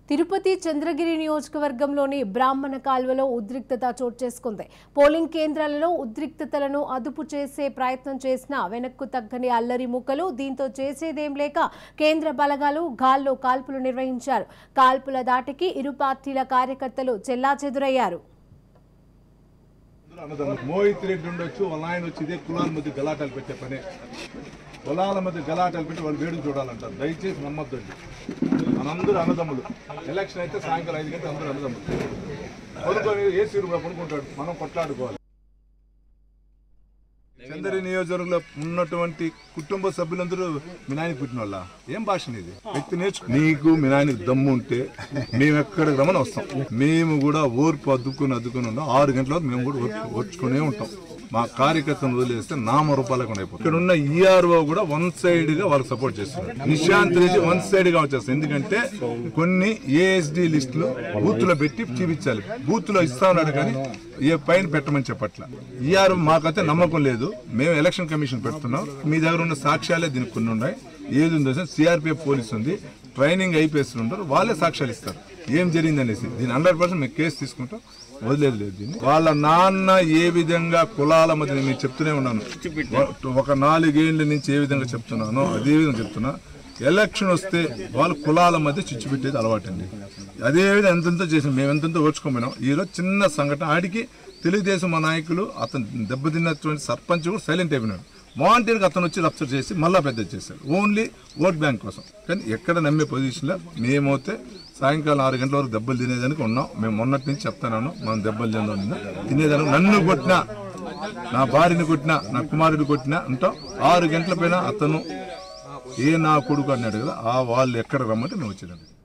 తిరుపతి చంద్రగిరి నియోజకవర్గంలోని బ్రాహ్మణ కాల్వలో ఉద్రిక్తత చోటు చేసుకుంది పోలింగ్ కేంద్రాలలో ఉద్రిక్తతలను అదుపు చేసే ప్రయత్నం చేసిన వెనక్కు తగ్గని అల్లరి ముక్కలు దీంతో చేసేదేం లేక కేంద్ర బలగాలు గాల్లో కాల్పులు నిర్వహించారు కాల్పుల దాటికి ఇరు పార్టీల కార్యకర్తలు చెల్లాచెదురయ్యారు అన్నదమ్ములు మోహిత్ రెడ్డి ఉండొచ్చు వాళ్ళ ఆయన వచ్చి ఇదే కులాల మధ్య గలాటాలు పెట్టే పనే కులాల మధ్య గలాటాలు పెట్టి వాళ్ళు వేడుకు చూడాలంటారు దయచేసి నమ్మద్దండి మనందరూ అన్నదమ్ములు ఎలక్షన్ అయితే సాయంకాలం ఐదు గంటలు అందరూ అన్నదమ్ములు పడుకొని ఏసీ రూమ్లో పడుకుంటాడు మనం కొట్లాడుకోవాలి చందరి నియోజకవర్గంలో ఉన్నటువంటి కుటుంబ సభ్యులందరూ మీ నాయనకి పుట్టిన వాళ్ళ ఏం భాష ఇది వ్యక్తి నేర్చుకో నీకు మీ నాయనకి దమ్ము ఉంటే మేము ఎక్కడికి రమ్మని వస్తాం మేము కూడా ఓర్పు అద్దుకుని అద్దుకుని ఉన్నాం ఆరు గంటల వరకు మేము కూడా ఓర్పు ఓర్చుకునే ఉంటాం మా కార్యకర్తను వదిలేస్తే నామ రూపాయలకు అయిపోతుంది ఇక్కడ ఉన్న ఈఆర్ఓ కూడా వన్ సైడ్ గా వాళ్ళకి సపోర్ట్ చేస్తున్నారు నిశాంత్ రెడ్డి వన్ సైడ్ గా వచ్చేస్తారు ఎందుకంటే కొన్ని ఏఎస్డి లిస్టులు బూత్ లో పెట్టి చూపించాలి బూత్ లో ఇస్తా ఉన్నాడు కానీ ఏ పైన పెట్టమని చెప్పట్ల ఈఆర్ మాకైతే నమ్మకం లేదు మేము ఎలక్షన్ కమిషన్ పెడుతున్నాం మీ దగ్గర ఉన్న సాక్ష్యాలే దీనికి కొన్ని ఉన్నాయి ఏది ఉందో సిఆర్పిఎఫ్ పోలీస్ ఉంది ట్రైనింగ్ ఐపీఎస్ ఉంటారు వాళ్ళే సాక్ష్యాలు ఇస్తారు ఏం జరిగింది అనేసి దీని హండ్రెడ్ పర్సెంట్ మేము కేసు తీసుకుంటాం వదిలేదు లేదు దీన్ని వాళ్ళ నాన్న ఏ విధంగా కులాల మధ్య నేను చెప్తూనే ఉన్నాను ఒక నాలుగేళ్ల నుంచి ఏ విధంగా చెప్తున్నానో అదే విధంగా చెప్తున్నా ఎలక్షన్ వస్తే వాళ్ళు కులాల మధ్య చిచ్చు పెట్టేది అలవాటండి అదే విధంగా ఎంతెంతో చేసాం మేము ఎంతెంతో ఓర్చుకోపోయినాం ఈరోజు చిన్న సంఘటన ఆడికి తెలుగుదేశం మా నాయకులు అతను దెబ్బతిన్నటువంటి సర్పంచ్ కూడా సైలెంట్ అయిపోయినాడు వాలంటీర్గా అతను వచ్చి రప్చర్ చేసి మళ్ళా పెద్ద చేశాడు ఓన్లీ ఓట్ బ్యాంక్ కోసం కానీ ఎక్కడ నమ్మే పొజిషన్లో మేమైతే సాయంకాలం ఆరు గంటల వరకు దెబ్బలు తినేదానికి ఉన్నాం మేము మొన్నటి నుంచి చెప్తాను మనం దెబ్బలు తినడం తినేదానికి నన్ను కొట్టినా నా భార్యని కొట్టినా నా కుమారుడు కొట్టినా అంటాం ఆరు గంటల పైన అతను ఏ నా కొడుకు అన్నాడు కదా ఆ వాళ్ళు ఎక్కడ రమ్మంటే మేము వచ్చేదాన్ని